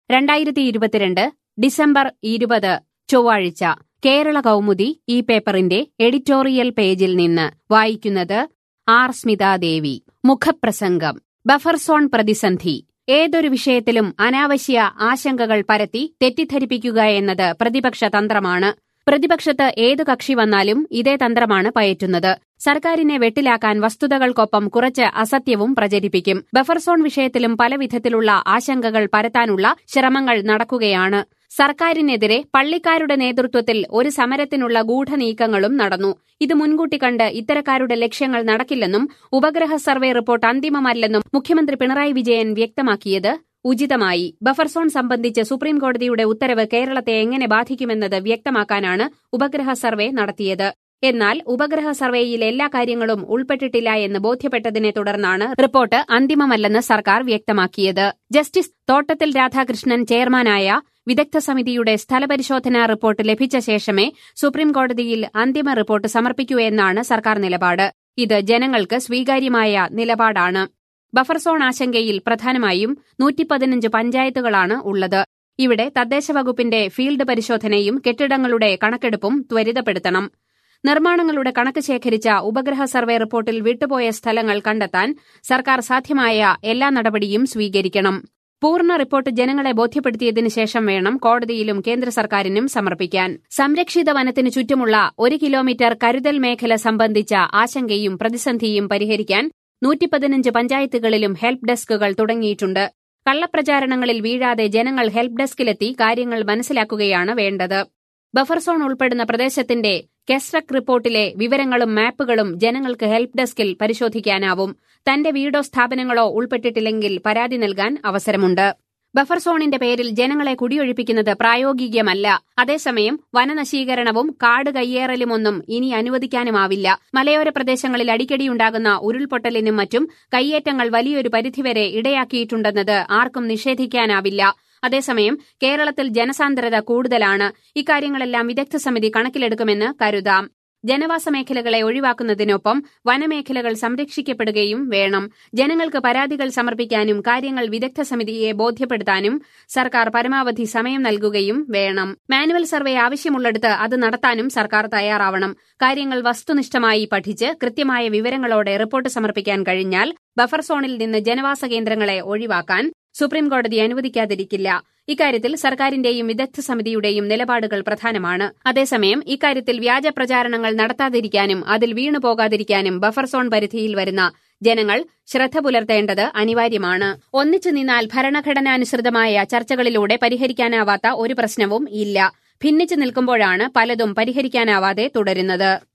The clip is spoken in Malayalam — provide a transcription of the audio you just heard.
രണ്ടായിരത്തി ഇരുപത്തിരണ്ട് ഡിസംബർ ഇരുപത് ചൊവ്വാഴ്ച കേരള കൗമുദി ഈ പേപ്പറിന്റെ എഡിറ്റോറിയൽ പേജിൽ നിന്ന് വായിക്കുന്നത് ആർ സ്മിതാദേവി മുഖപ്രസംഗം ബഫർ സോൺ പ്രതിസന്ധി ഏതൊരു വിഷയത്തിലും അനാവശ്യ ആശങ്കകൾ പരത്തി തെറ്റിദ്ധരിപ്പിക്കുക എന്നത് പ്രതിപക്ഷ തന്ത്രമാണ് പ്രതിപക്ഷത്ത് ഏതു കക്ഷി വന്നാലും ഇതേ തന്ത്രമാണ് പയറ്റുന്നത് സർക്കാരിനെ വെട്ടിലാക്കാൻ വസ്തുതകൾക്കൊപ്പം കുറച്ച് അസത്യവും പ്രചരിപ്പിക്കും ബഫർ സോൺ വിഷയത്തിലും പലവിധത്തിലുള്ള ആശങ്കകൾ പരത്താനുള്ള ശ്രമങ്ങൾ നടക്കുകയാണ് സർക്കാരിനെതിരെ പള്ളിക്കാരുടെ നേതൃത്വത്തിൽ ഒരു സമരത്തിനുള്ള ഗൂഢനീക്കങ്ങളും നടന്നു ഇത് മുൻകൂട്ടി കണ്ട് ഇത്തരക്കാരുടെ ലക്ഷ്യങ്ങൾ നടക്കില്ലെന്നും ഉപഗ്രഹ സർവേ റിപ്പോർട്ട് അന്തിമമല്ലെന്നും മുഖ്യമന്ത്രി പിണറായി വിജയൻ വ്യക്തമാക്കിയത് ഉചിതമായി ബഫർ സോൺ സംബന്ധിച്ച് സുപ്രീംകോടതിയുടെ ഉത്തരവ് കേരളത്തെ എങ്ങനെ ബാധിക്കുമെന്നത് വ്യക്തമാക്കാനാണ് ഉപഗ്രഹ സർവേ നടത്തിയത് എന്നാൽ ഉപഗ്രഹ സർവേയിൽ എല്ലാ കാര്യങ്ങളും ഉൾപ്പെട്ടിട്ടില്ല എന്ന് ബോധ്യപ്പെട്ടതിനെ തുടർന്നാണ് റിപ്പോർട്ട് അന്തിമമല്ലെന്ന് സർക്കാർ വ്യക്തമാക്കിയത് ജസ്റ്റിസ് തോട്ടത്തിൽ രാധാകൃഷ്ണൻ ചെയർമാനായ വിദഗ്ധ സമിതിയുടെ സ്ഥലപരിശോധനാ റിപ്പോർട്ട് ലഭിച്ച ശേഷമേ സുപ്രീംകോടതിയിൽ അന്തിമ റിപ്പോർട്ട് സമർപ്പിക്കൂ എന്നാണ് സർക്കാർ നിലപാട് ഇത് ജനങ്ങൾക്ക് സ്വീകാര്യമായ നിലപാടാണ് ബഫർ സോൺ ആശങ്കയിൽ പ്രധാനമായും നൂറ്റിപ്പതിനഞ്ച് പഞ്ചായത്തുകളാണ് ഉള്ളത് ഇവിടെ തദ്ദേശ വകുപ്പിന്റെ ഫീൽഡ് പരിശോധനയും കെട്ടിടങ്ങളുടെ കണക്കെടുപ്പും ത്വരിതപ്പെടുത്തണം നിർമ്മാണങ്ങളുടെ കണക്ക് ശേഖരിച്ച ഉപഗ്രഹ സർവേ റിപ്പോർട്ടിൽ വിട്ടുപോയ സ്ഥലങ്ങൾ കണ്ടെത്താൻ സർക്കാർ സാധ്യമായ എല്ലാ നടപടിയും സ്വീകരിക്കണം പൂർണ്ണ റിപ്പോർട്ട് ജനങ്ങളെ ബോധ്യപ്പെടുത്തിയതിനു ശേഷം വേണം കോടതിയിലും കേന്ദ്ര സർക്കാരിനും സമർപ്പിക്കാൻ സംരക്ഷിത വനത്തിനു ചുറ്റുമുള്ള ഒരു കിലോമീറ്റർ കരുതൽ മേഖല സംബന്ധിച്ച ആശങ്കയും പ്രതിസന്ധിയും പരിഹരിക്കാൻ നൂറ്റിപ്പതിനഞ്ച് പഞ്ചായത്തുകളിലും ഹെൽപ്പ് ഡെസ്കുകൾ തുടങ്ങിയിട്ടുണ്ട് കള്ളപ്രചാരണങ്ങളിൽ വീഴാതെ ജനങ്ങൾ ഹെൽപ്പ് ഡെസ്കിലെത്തി കാര്യങ്ങൾ മനസ്സിലാക്കുകയാണ് വേണ്ടത് ബഫർ സോൺ ഉൾപ്പെടുന്ന പ്രദേശത്തിന്റെ കെസ്റക് റിപ്പോർട്ടിലെ വിവരങ്ങളും മാപ്പുകളും ജനങ്ങൾക്ക് ഹെൽപ്പ് ഡെസ്കിൽ പരിശോധിക്കാനാവും തന്റെ വീടോ സ്ഥാപനങ്ങളോ ഉൾപ്പെട്ടിട്ടില്ലെങ്കിൽ പരാതി നൽകാൻ അവസരമുണ്ട് ബഫർ സോണിന്റെ പേരിൽ ജനങ്ങളെ കുടിയൊഴിപ്പിക്കുന്നത് പ്രായോഗികമല്ല അതേസമയം വനനശീകരണവും കാട് കയ്യേറലുമൊന്നും ഇനി അനുവദിക്കാനുമാവില്ല മലയോര പ്രദേശങ്ങളിൽ അടിക്കടിയുണ്ടാകുന്ന ഉരുൾപൊട്ടലിനും മറ്റും കയ്യേറ്റങ്ങൾ വലിയൊരു പരിധിവരെ ഇടയാക്കിയിട്ടുണ്ടെന്നത് ആർക്കും നിഷേധിക്കാനാവില്ല അതേസമയം കേരളത്തിൽ ജനസാന്ദ്രത കൂടുതലാണ് ഇക്കാര്യങ്ങളെല്ലാം വിദഗ്ധ സമിതി കണക്കിലെടുക്കുമെന്ന് കരുതാം ജനവാസ മേഖലകളെ ഒഴിവാക്കുന്നതിനൊപ്പം വനമേഖലകൾ സംരക്ഷിക്കപ്പെടുകയും വേണം ജനങ്ങൾക്ക് പരാതികൾ സമർപ്പിക്കാനും കാര്യങ്ങൾ വിദഗ്ധ സമിതിയെ ബോധ്യപ്പെടുത്താനും സർക്കാർ പരമാവധി സമയം നൽകുകയും വേണം മാനുവൽ സർവേ ആവശ്യമുള്ളിടത്ത് അത് നടത്താനും സർക്കാർ തയ്യാറാവണം കാര്യങ്ങൾ വസ്തുനിഷ്ഠമായി പഠിച്ച് കൃത്യമായ വിവരങ്ങളോടെ റിപ്പോർട്ട് സമർപ്പിക്കാൻ കഴിഞ്ഞാൽ ബഫർ സോണിൽ നിന്ന് ജനവാസ കേന്ദ്രങ്ങളെ ഒഴിവാക്കാൻ സുപ്രീംകോടതി അനുവദിക്കാതിരിക്കില്ല ഇക്കാര്യത്തിൽ സർക്കാരിന്റെയും വിദഗ്ധ സമിതിയുടെയും നിലപാടുകൾ പ്രധാനമാണ് അതേസമയം ഇക്കാര്യത്തിൽ വ്യാജ പ്രചാരണങ്ങൾ നടത്താതിരിക്കാനും അതിൽ വീണുപോകാതിരിക്കാനും ബഫർ സോൺ പരിധിയിൽ വരുന്ന ജനങ്ങൾ ശ്രദ്ധ പുലർത്തേണ്ടത് അനിവാര്യമാണ് ഒന്നിച്ചു നിന്നാൽ ഭരണഘടനാനുസൃതമായ ചർച്ചകളിലൂടെ പരിഹരിക്കാനാവാത്ത ഒരു പ്രശ്നവും ഇല്ല ഭിന്നിച്ചു നിൽക്കുമ്പോഴാണ് പലതും പരിഹരിക്കാനാവാതെ തുടരുന്നത്